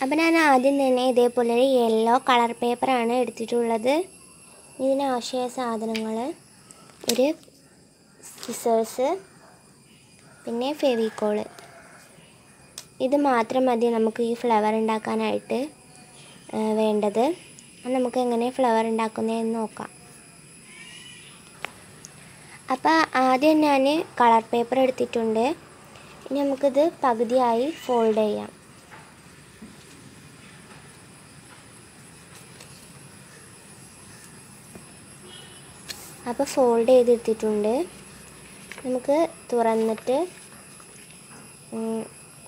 അപ്പം ഞാൻ ആദ്യം തന്നെ ഇതേപോലെ ഒരു യെല്ലോ കളർ പേപ്പറാണ് എടുത്തിട്ടുള്ളത് ഇതിന് ആവശ്യമായ സാധനങ്ങൾ ഒരു സിസേഴ്സ് പിന്നെ ഫെവിക്കോള് ഇത് മാത്രം മതി നമുക്ക് ഈ ഫ്ലവർ ഉണ്ടാക്കാനായിട്ട് ആ, വേണ്ടത് അപ്പം നമുക്ക് എങ്ങനെ ഫ്ലവർ ഉണ്ടാക്കുന്നതെന്ന് നോക്കാം അപ്പോൾ ആദ്യം ഞാൻ കളർ പേപ്പർ എടുത്തിട്ടുണ്ട് ഇനി നമുക്കിത് പകുതിയായി ഫോൾഡ് ചെയ്യാം അപ്പോൾ ഫോൾഡ് ചെയ്തെടുത്തിട്ടുണ്ട് നമുക്ക് തുറന്നിട്ട് ഉം,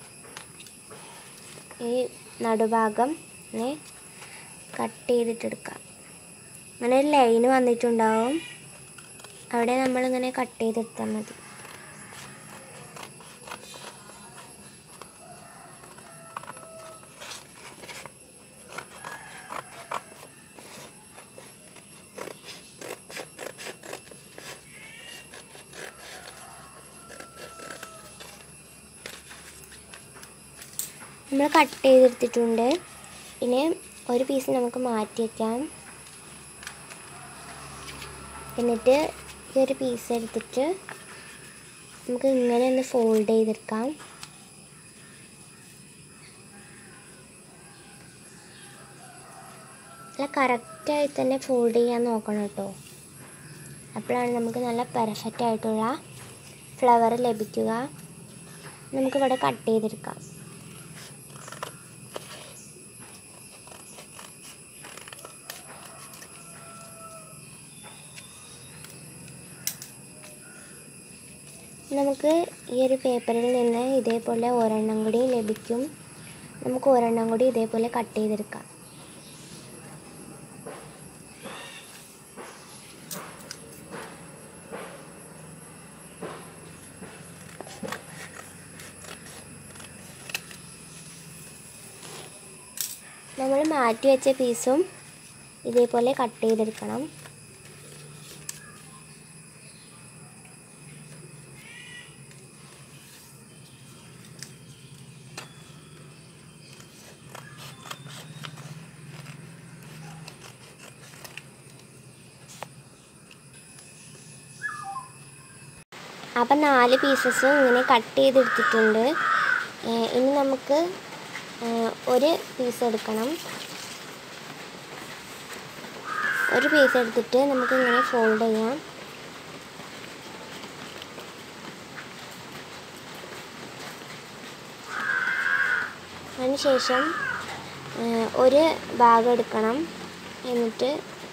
ഈ നടുഭാഗം ഇങ്ങനെ കട്ട് ചെയ്തിട്ടെടുക്കാം അങ്ങനെ ഒരു ലൈന് വന്നിട്ടുണ്ടാവും അവിടെ നമ്മളിങ്ങനെ കട്ട് ചെയ്തെടുത്താൽ മതി നമ്മൾ കട്ട് ചെയ്തെടുത്തിട്ടുണ്ട് ഇനി ഒരു പീസ് നമുക്ക് മാറ്റി വയ്ക്കാം എന്നിട്ട് ഈ ഒരു പീസ് എടുത്തിട്ട് നമുക്ക് ഇങ്ങനെ ഒന്ന് ഫോൾഡ് ചെയ്തെടുക്കാം നല്ല കറക്റ്റായി തന്നെ ഫോൾഡ് ചെയ്യാൻ നോക്കണം കേട്ടോ അപ്പോഴാണ് നമുക്ക് നല്ല പെർഫെക്റ്റ് ആയിട്ടുള്ള ഫ്ലവർ ലഭിക്കുക നമുക്കിവിടെ കട്ട് ചെയ്തെടുക്കാം നമുക്ക് ഈ ഒരു പേപ്പറിൽ നിന്ന് ഇതേപോലെ ഒരെണ്ണം കൂടി ലഭിക്കും നമുക്ക് ഒരെണ്ണം കൂടി ഇതേപോലെ കട്ട് ചെയ്തെടുക്കാം നമ്മൾ മാറ്റി വെച്ച പീസും ഇതേപോലെ കട്ട് ചെയ്തെടുക്കണം അപ്പം നാല് പീസസും ഇങ്ങനെ കട്ട് ചെയ്തെടുത്തിട്ടുണ്ട് ഏഹ് ഇനി നമുക്ക് ഏഹ് ഒരു പീസ് എടുക്കണം ഒരു പീസ് എടുത്തിട്ട് നമുക്ക് ഇങ്ങനെ ഫോൾഡ് ചെയ്യാം അതിനുശേഷം ഏഹ് ഒരു ഭാഗം എടുക്കണം എന്നിട്ട്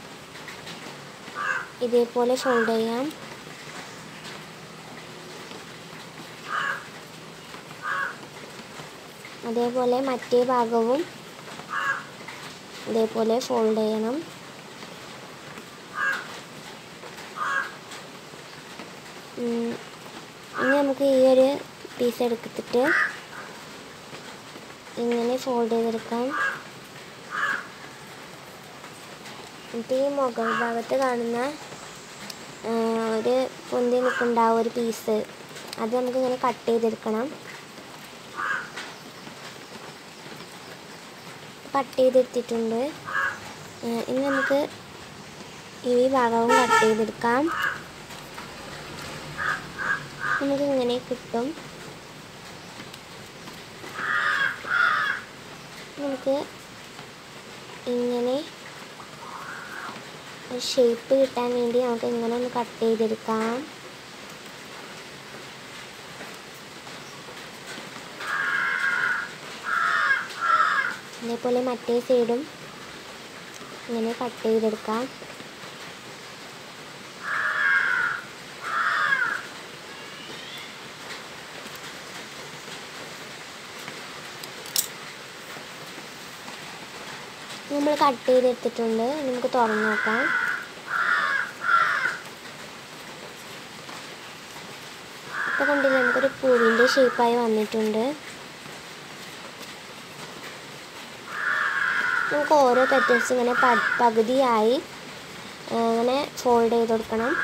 ഇതേപോലെ ഫോൾഡ് ചെയ്യാം അതേപോലെ മറ്റേ ഭാഗവും ഇതേപോലെ ഫോൾഡ് ചെയ്യണം ഉം, ഇനി നമുക്ക് ഈ ഒരു പീസ് എടുത്തിട്ട് ഇങ്ങനെ ഫോൾഡ് ചെയ്തെടുക്കാം എന്നിട്ട് ഈ മുകൾ ഭാഗത്ത് കാണുന്ന ആ, ഒരു പൊന്തി നിൽക്കുന്ന ആ ഒരു പീസ് അത് നമുക്ക് ഇങ്ങനെ കട്ട് ചെയ്തെടുക്കണം കട്ട് ചെയ്തെടുത്തിട്ടുണ്ട് ഏഹ് ഇനി നമുക്ക് ഈ ഭാഗവും കട്ട് ചെയ്തെടുക്കാം നമുക്ക് ഇങ്ങനെ കിട്ടും നമുക്ക് ഇങ്ങനെ ഷേപ്പ് കിട്ടാൻ വേണ്ടി നമുക്ക് ഇങ്ങനെ ഒന്ന് കട്ട് ചെയ്തെടുക്കാം അതേപോലെ മറ്റേ സൈഡും ഇങ്ങനെ കട്ട് ചെയ്തെടുക്കാം നമ്മൾ കട്ട് ചെയ്തെടുത്തിട്ടുണ്ട് ഇനി നമുക്ക് തുറന്ന് നോക്കാം ഇപ്പോൾ കണ്ടില്ലേ നമുക്കൊരു പൂവിൻ്റെ ഷേപ്പായി വന്നിട്ടുണ്ട് നമുക്ക് ഓരോ പെറ്റൽസ് ഇങ്ങനെ പ- പകുതിയായി ആ, ഇങ്ങനെ ഫോൾഡ് ചെയ്ത് കൊടുക്കണം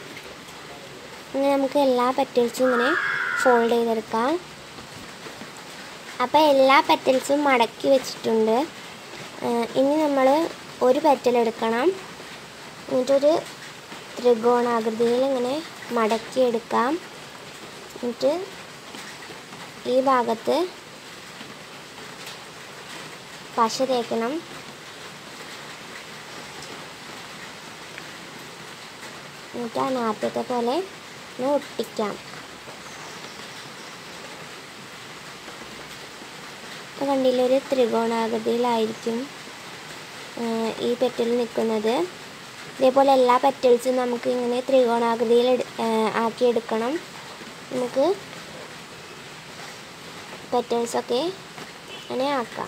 ഇങ്ങനെ നമുക്ക് എല്ലാ പെറ്റൽസും ഇങ്ങനെ ഫോൾഡ് ചെയ്തെടുക്കാം അപ്പോൾ എല്ലാ പെറ്റൽസും മടക്കി വെച്ചിട്ടുണ്ട് ആ, ഇനി നമ്മൾ ഒരു പെറ്റൽ എടുക്കണം എന്നിട്ടൊരു ത്രികോണാകൃതിയിൽ ഇങ്ങനെ മടക്കി എടുക്കാം എന്നിട്ട് ഈ ഭാഗത്ത് പശ തേക്കണം എന്നിട്ട് ആ നേരത്തെ പോലെ ഒന്ന് ഒട്ടിക്കാം ഇപ്പോൾ കണ്ടില്ല ഒരു ത്രികോണാകൃതിയിലായിരിക്കും ആ, ഈ പെറ്റൽ നിൽക്കുന്നത് ഇതേപോലെ എല്ലാ പെറ്റൽസും നമുക്ക് ഇങ്ങനെ ത്രികോണാകൃതിയിൽ എടു- ആ, ആക്കിയെടുക്കണം നമുക്ക് പെറ്റൽസൊക്കെ അങ്ങനെ ആക്കാം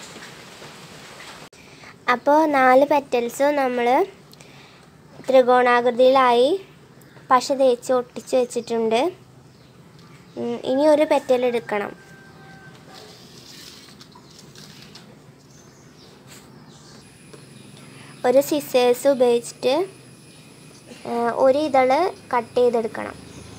അപ്പോൾ നാല് പെറ്റൽസും നമ്മൾ ത്രികോണാകൃതിയിലായി പശ തേച്ച് ഒട്ടിച്ച് വെച്ചിട്ടുണ്ട് ഉം, ഇനി ഒരു പെറ്റൽ എടുക്കണം ഒരു സിസേഴ്സ് ഉപയോഗിച്ചിട്ട് ആ, ഒരു ഇതള് കട്ട് ചെയ്തെടുക്കണം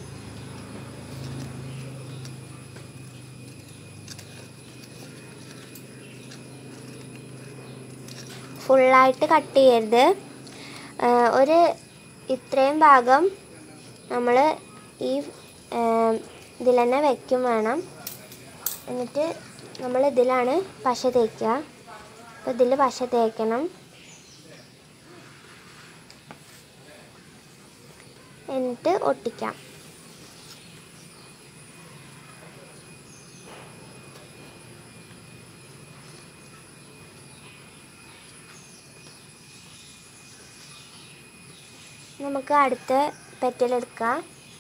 ഫുള്ളായിട്ട് കട്ട് ചെയ്യരുത് ആ, ഒരു ഇത്രയും ഭാഗം നമ്മൾ ഈ ഇതിൽ തന്നെ വയ്ക്കും വേണം എന്നിട്ട് നമ്മൾ ഇതിലാണ് പശ തേക്കുക അപ്പോൾ ഇതിൽ പശ തേക്കണം എന്നിട്ട് ഒട്ടിക്കാം നമുക്ക് അടുത്ത പെറ്റലെടുക്കാം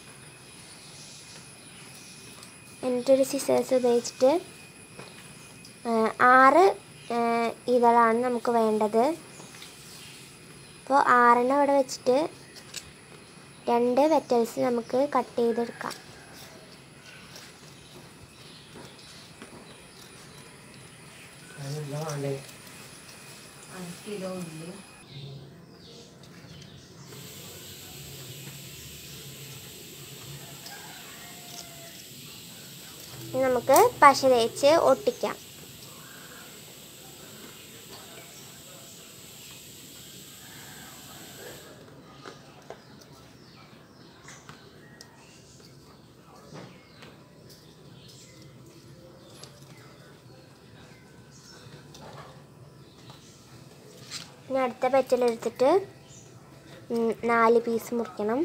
എന്നിട്ടൊരു സിസേഴ്സ് ഉപയോഗിച്ചിട്ട് ആ, ആറ് ആ, ഇതളാണ് നമുക്ക് വേണ്ടത് അപ്പോൾ ആറെണ്ണം അവിടെ വെച്ചിട്ട് രണ്ട് പെറ്റൽസ് നമുക്ക് കട്ട് ചെയ്തെടുക്കാം ഇനി നമുക്ക് പശ തേച്ച് ഒട്ടിക്കാം ഇനി അടുത്ത പെറ്റലെടുത്തിട്ട് ഉം, നാല് പീസ് മുറിക്കണം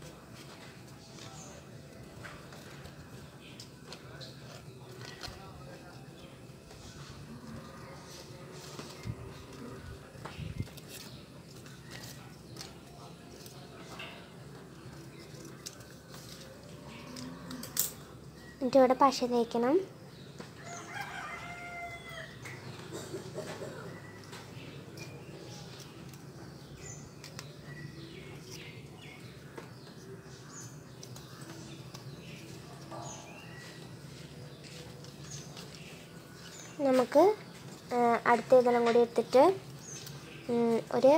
എന്നിട്ട് ഇവിടെ പശ തേക്കണം നമുക്ക് ആ, അടുത്ത ഇതെല്ലാം കൂടി എടുത്തിട്ട് ഉം, ഒരു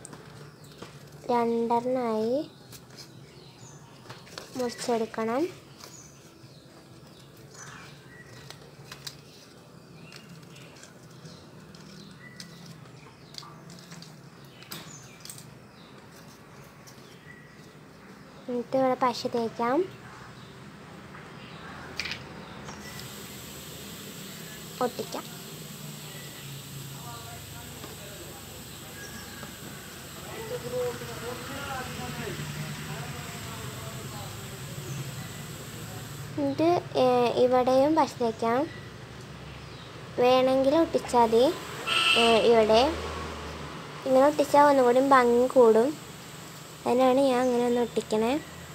രണ്ടെണ്ണമായി മുറിച്ചെടുക്കണം എന്നിട്ട് ഇവിടെ പശ തേക്കാം ഒട്ടിക്കാം എന്നിട്ട് ഏർ, ഇവിടെയും പശ തേക്കാം വേണമെങ്കിൽ ഒട്ടിച്ചാൽ മതി ഏർ, ഇവിടെ ഇങ്ങനെ ഒട്ടിച്ചാൽ ഒന്നുകൂടി ഭംഗി കൂടും അതിനാണ് ഞാൻ അങ്ങനെ ഒന്ന് ഒട്ടിക്കണേ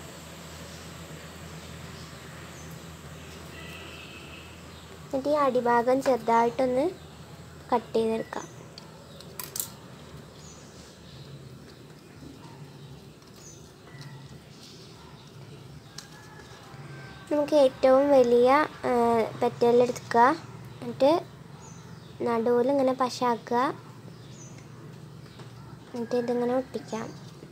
എന്നിട്ട് ഈ അടിഭാഗം ചെറുതായിട്ടൊന്ന് കട്ട് ചെയ്തെടുക്കാം നമുക്ക് ഏറ്റവും വലിയ പെറ്റലെടുക്കുക എന്നിട്ട് നടുവിൽ ഇങ്ങനെ പശാക്കുക എന്നിട്ട് ഇതിങ്ങനെ ഒട്ടിക്കാം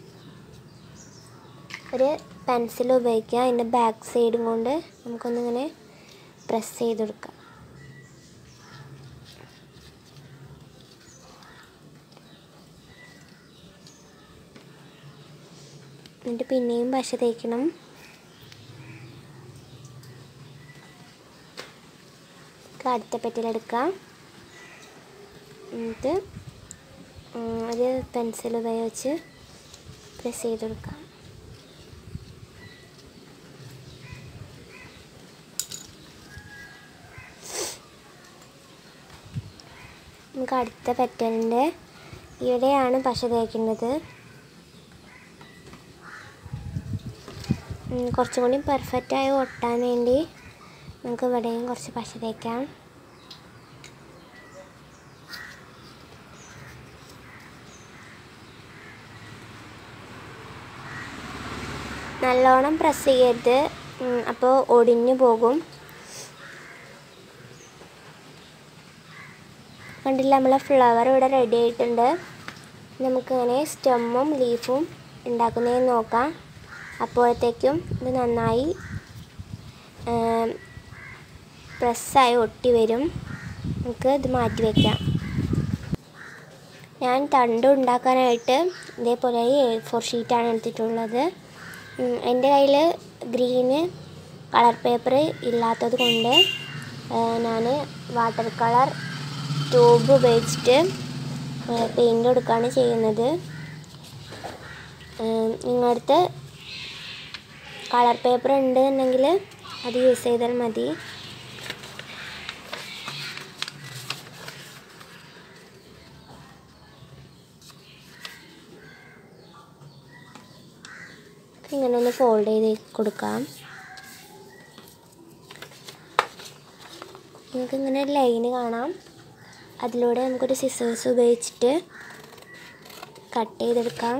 ഒരു പെൻസിൽ ഉപയോഗിക്കുക അതിൻ്റെ ബാക്ക് സൈഡും കൊണ്ട് നമുക്കൊന്നിങ്ങനെ പ്രസ് ചെയ്ത് കൊടുക്കാം എന്നിട്ട് പിന്നെയും പശ തേക്കണം നമുക്ക് അടുത്ത പെറ്റിലെടുക്കാം എന്നിട്ട് ഉം, ഒരു പെൻസിൽ ഉപയോഗിച്ച് പ്രസ് ചെയ്ത് കൊടുക്കാം നമുക്ക് അടുത്ത പെറ്റലിൻ്റെ ഇവിടെയാണ് പശ തേക്കുന്നത് ഉം, കുറച്ചും കൂടി പെർഫെക്റ്റായി ഒട്ടാൻ വേണ്ടി നമുക്ക് ഇവിടെയും കുറച്ച് പശ തേക്കാം നല്ലോണം പ്രസ് ചെയ്യരുത് ഉം, അപ്പോൾ ഒടിഞ്ഞു പോകും കണ്ടില്ല നമ്മളെ ഫ്ലവർ ഇവിടെ റെഡി ആയിട്ടുണ്ട് നമുക്കിങ്ങനെ സ്റ്റെമ്മും ലീഫും ഉണ്ടാക്കുന്നതെന്ന് നോക്കാം അപ്പോഴത്തേക്കും ഇത് നന്നായി പ്രസ്സായി ഒട്ടി വരും നമുക്ക് ഇത് മാറ്റി വയ്ക്കാം ഞാൻ തണ്ട് ഉണ്ടാക്കാനായിട്ട് ഇതേപോലെ എ ഫോർ ഷീറ്റാണ് എടുത്തിട്ടുള്ളത് ഉം, എൻ്റെ കയ്യിൽ ഗ്രീന് കളർ പേപ്പർ ഇല്ലാത്തത് കൊണ്ട് ഞാൻ വാട്ടർ കളർ ട്യൂബ് ഉപയോഗിച്ചിട്ട് പെയിൻറ് കൊടുക്കുകയാണ് ചെയ്യുന്നത് നിങ്ങളുടെ അടുത്ത് കളർ പേപ്പർ ഉണ്ടെന്നുണ്ടെങ്കിൽ അത് യൂസ് ചെയ്താൽ മതി ഇങ്ങനെ ഒന്ന് ഫോൾഡ് ചെയ്ത് കൊടുക്കാം നിങ്ങൾക്ക് ഇങ്ങനെ ഒരു ലൈന് കാണാം അതിലൂടെ നമുക്കൊരു സിസേഴ്സ് ഉപയോഗിച്ചിട്ട് കട്ട് ചെയ്തെടുക്കാം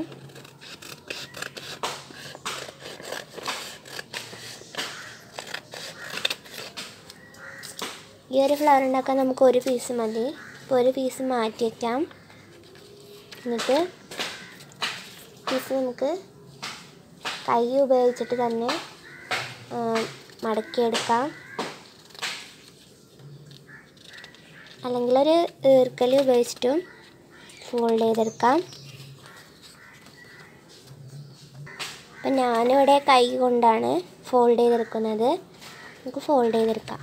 ഈ ഒരു ഫ്ലവർ ഉണ്ടാക്കാൻ നമുക്ക് ഒരു പീസ് മതി ഇപ്പോൾ ഒരു പീസ് മാറ്റി വയ്ക്കാം എന്നിട്ട് പീസ് നമുക്ക് കൈ ഉപയോഗിച്ചിട്ട് തന്നെ ആ, മടക്കിയെടുക്കാം അല്ലെങ്കിൽ ഒരു ഈർക്കലി ഉപയോഗിച്ചിട്ടും ഫോൾഡ് ചെയ്തെടുക്കാം അപ്പം ഞാനിവിടെ കൈ കൊണ്ടാണ് ഫോൾഡ് ചെയ്തെടുക്കുന്നത് നമുക്ക് ഫോൾഡ് ചെയ്തെടുക്കാം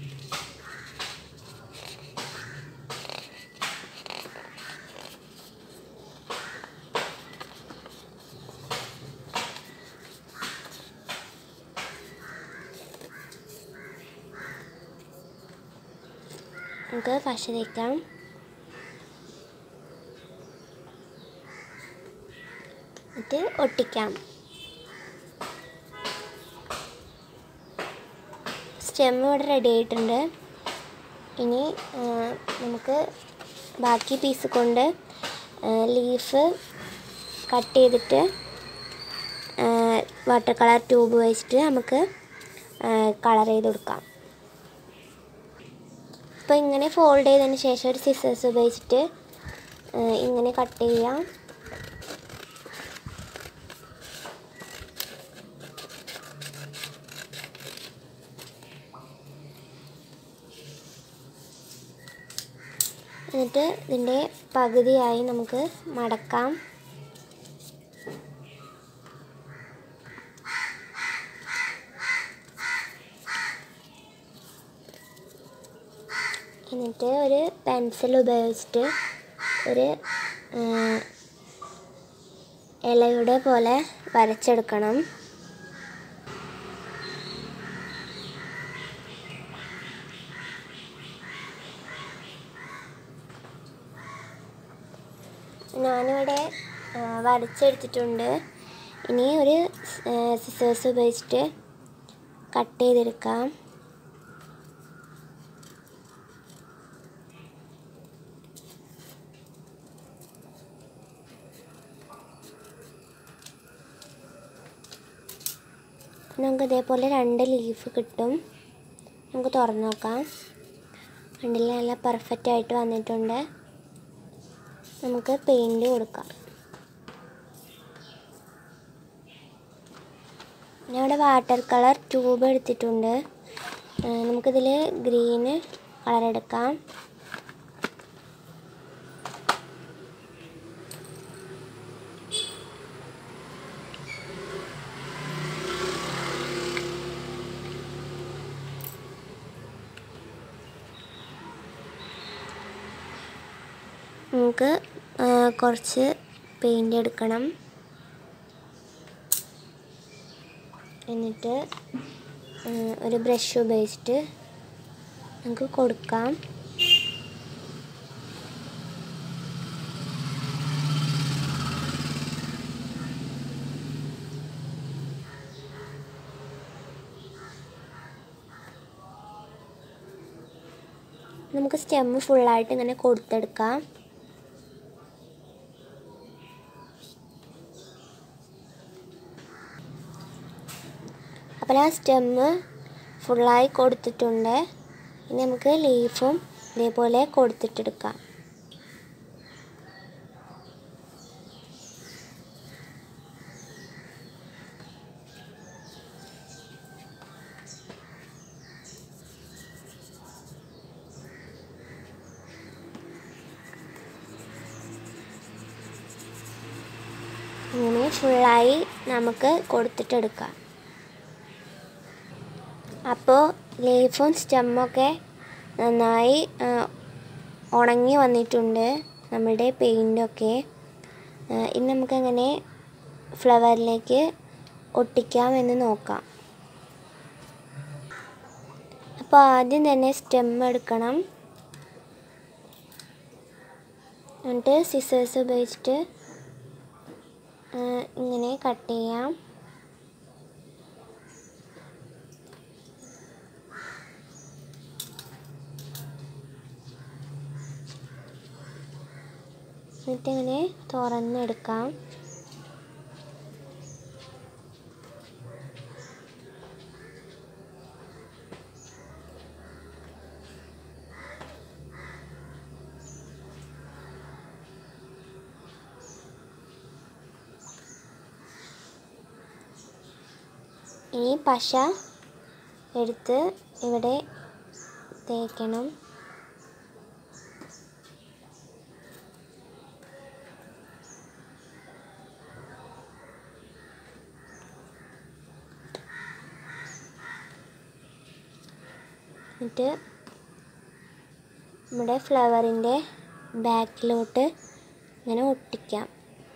നമുക്ക് പശ തേക്കാം എന്നിട്ട് ഒട്ടിക്കാം സ്റ്റെം ഇവിടെ റെഡി ആയിട്ടുണ്ട് ഇനി ആ, നമുക്ക് ബാക്കി പീസ് കൊണ്ട് ലീഫ് കട്ട് ചെയ്തിട്ട് വാട്ടർ കളർ ട്യൂബ് വെച്ചിട്ട് നമുക്ക് കളർ ചെയ്ത് കൊടുക്കാം അപ്പോൾ ഇങ്ങനെ ഫോൾഡ് ചെയ്തതിന് ശേഷം ഒരു സിസേഴ്സ് ഉപയോഗിച്ചിട്ട് ആ, ഇങ്ങനെ കട്ട് ചെയ്യാം എന്നിട്ട് ഇതിൻ്റെ പകുതിയായി നമുക്ക് മടക്കാം എന്നിട്ട് ഒരു പെൻസിൽ ഉപയോഗിച്ചിട്ട് ഒരു ആ, ഇലയുടെ പോലെ വരച്ചെടുക്കണം ഞാനിവിടെ ആ, വരച്ചെടുത്തിട്ടുണ്ട് ഇനി ഒരു സിസേഴ്സ് ഉപയോഗിച്ചിട്ട് കട്ട് ചെയ്തെടുക്കാം നമുക്ക് ഇതേപോലെ രണ്ട് ലീഫ് കിട്ടും നമുക്ക് തുറന്ന് നോക്കാം കണ്ടില്ല നല്ല പെർഫെക്റ്റ് ആയിട്ട് വന്നിട്ടുണ്ട് നമുക്ക് പെയിൻറ് കൊടുക്കാം ഞാൻ ഇവിടെ വാട്ടർ കളർ ട്യൂബ് എടുത്തിട്ടുണ്ട് ആ, നമുക്കിതിൽ ഗ്രീന് കളർ എടുക്കാം നമുക്ക് ആ, കുറച്ച് പെയിൻ്റ് എടുക്കണം എന്നിട്ട് ആ, ഒരു ബ്രഷ് ഉപയോഗിച്ചിട്ട് നമുക്ക് കൊടുക്കാം നമുക്ക് സ്റ്റെമ്മ് ഫുള്ളായിട്ട് ഇങ്ങനെ കൊടുത്തെടുക്കാം അപ്പോൾ ആ സ്റ്റെമ്മ് ഫുള്ളായി കൊടുത്തിട്ടുണ്ട് ഇനി നമുക്ക് ലീഫും ഇതേപോലെ കൊടുത്തിട്ടെടുക്കാം ഇങ്ങനെ ഫുള്ളായി നമുക്ക് കൊടുത്തിട്ടെടുക്കാം അപ്പോൾ ലീഫും സ്റ്റെമ്മൊക്കെ നന്നായി ആ, ഉണങ്ങി വന്നിട്ടുണ്ട് നമ്മുടെ പെയിൻ്റൊക്കെ ഇനി നമുക്കങ്ങനെ ഫ്ലവറിലേക്ക് ഒട്ടിക്കാമെന്ന് നോക്കാം അപ്പോൾ ആദ്യം തന്നെ സ്റ്റെം എടുക്കണം എന്നിട്ട് സിസേഴ്സ് ഉപയോഗിച്ചിട്ട് ആ, ഇങ്ങനെ കട്ട് ചെയ്യാം എന്നിട്ട് ഇങ്ങനെ തുറന്നെടുക്കാം ഇനി പശ എടുത്ത് ഇവിടെ തേക്കണം എന്നിട്ട് നമ്മുടെ ഫ്ലവറിൻ്റെ ബാക്കിലോട്ട് ഇങ്ങനെ ഒട്ടിക്കാം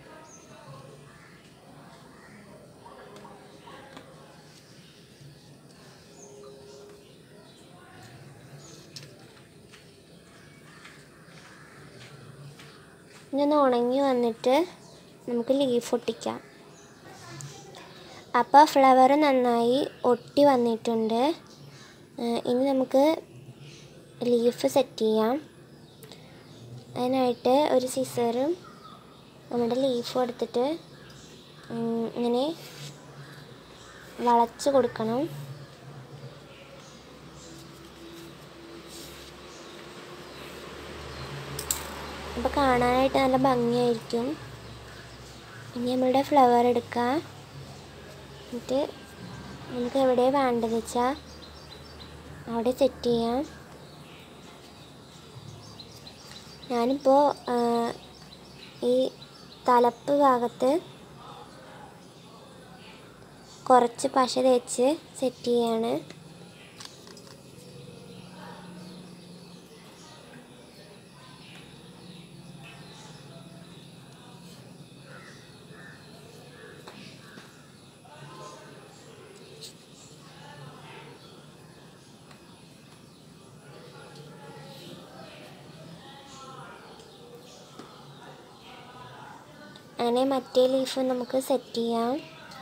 ഇനി ഒന്ന് ഉണങ്ങി വന്നിട്ട് നമുക്ക് ലീഫ് ഒട്ടിക്കാം അപ്പോൾ ഫ്ലവർ നന്നായി ഒട്ടി വന്നിട്ടുണ്ട് ഏഹ് ഇനി നമുക്ക് ലീഫ് സെറ്റ് ചെയ്യാം അതിനായിട്ട് ഒരു സിസറും നമ്മുടെ ലീഫും എടുത്തിട്ട് ഉം, ഇങ്ങനെ വളച്ച് കൊടുക്കണം അപ്പോൾ കാണാനായിട്ട് നല്ല ഭംഗിയായിരിക്കും ഇനി നമ്മളുടെ ഫ്ലവർ എടുക്കുക എന്നിട്ട് നമുക്ക് എവിടെ വേണ്ടത് വെച്ചാൽ അവിടെ സെറ്റ് ചെയ്യാം ഞാനിപ്പോൾ ആ, ഈ തലപ്പ് ഭാഗത്ത് കുറച്ച് പശ തേച്ച് സെറ്റ് ചെയ്യാണ് അങ്ങനെ മറ്റേ ലീഫ് നമുക്ക് സെറ്റ് ചെയ്യാം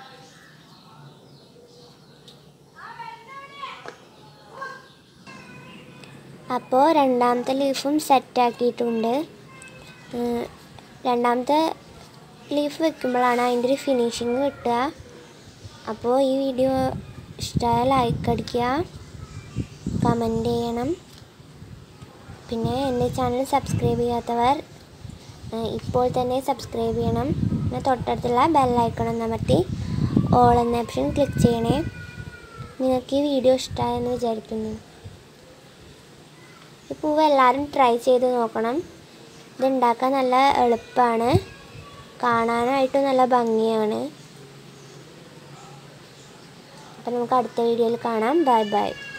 അപ്പോൾ രണ്ടാമത്തെ ലീഫും സെറ്റാക്കിയിട്ടുണ്ട് രണ്ടാമത്തെ ലീഫ് വെക്കുമ്പോഴാണ് അതിൻ്റെ ഒരു ഫിനിഷിങ് കിട്ടുക അപ്പോൾ ഈ വീഡിയോ ഇഷ്ടമായ ലൈക്ക് അടിക്കുക കമൻറ്റ് ചെയ്യണം പിന്നെ എൻ്റെ ചാനൽ സബ്സ്ക്രൈബ് ചെയ്യാത്തവർ ഏഹ് ഇപ്പോൾ തന്നെ സബ്സ്ക്രൈബ് ചെയ്യണം പിന്നെ തൊട്ടടുത്തുള്ള ബെല്ലൈക്കണം അമർത്തി ഓൾ എന്ന ഓപ്ഷൻ ക്ലിക്ക് ചെയ്യണേ നിങ്ങൾക്ക് ഈ വീഡിയോ ഇഷ്ടമായെന്ന് വിചാരിക്കുന്നു ഈ പൂവ് എല്ലാവരും ട്രൈ ചെയ്ത് നോക്കണം ഇത് ഉണ്ടാക്കാൻ നല്ല എളുപ്പമാണ് കാണാനായിട്ടും നല്ല ഭംഗിയാണ് അപ്പം നമുക്ക് അടുത്ത വീഡിയോയിൽ കാണാം ബൈ ബൈ